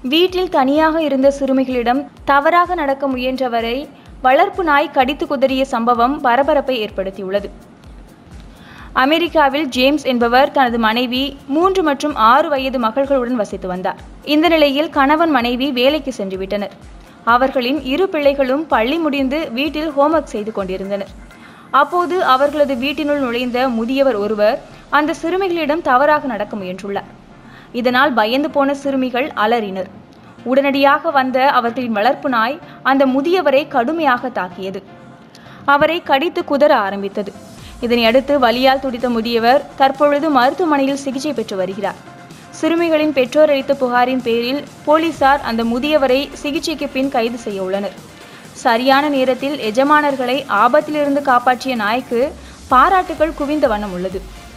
வீட்டில் தனியாக இருந்த சிறுமிகளிடம் தவறாக நடக்க முயன்றவரை வளர்ப்பு நாய் கடித்து குதறிய சம்பவம் பரபரப்பை ஏற்படுத்தியுள்ளது அமெரிக்காவில் ஜேம்ஸ் என்பவர் தனது மனைவி மூன்று மற்றும் ஆறு வயது மகள்களுடன் வசித்து வந்தார் இந்த நிலையில் கணவன் மனைவி வேலைக்கு சென்று விட்டனர் அவர்களின் இரு பிள்ளைகளும் பள்ளி முடிந்து வீட்டில் ஹோம்ஒர்க் செய்து கொண்டிருந்தனர் அப்போது அவர்களது வீட்டினுள் நுழைந்த முதியவர் ஒருவர் அந்த சிறுமிகளிடம் தவறாக நடக்க முயன்றுள்ளார் இதனால் பயந்து போன சிறுமிகள் அலறினர் உடனடியாக வந்த அவர்களின் வளர்ப்பு நாய் அந்த முதியவரை கடுமையாக தாக்கியது அவரை கடித்து குதற ஆரம்பித்தது இதனை அடுத்து வலியால் துடித்த முதியவர் தற்பொழுது மருத்துவமனையில் சிகிச்சை பெற்று வருகிறார் சிறுமிகளின் பெற்றோர் அளித்த புகாரின் பேரில் போலீசார் அந்த முதியவரை சிகிச்சைக்கு பின் கைது செய்ய உள்ளனர் சரியான நேரத்தில் எஜமானர்களை ஆபத்திலிருந்து காப்பாற்றிய நாய்க்கு பாராட்டுகள் குவிந்த வண்ணம் உள்ளது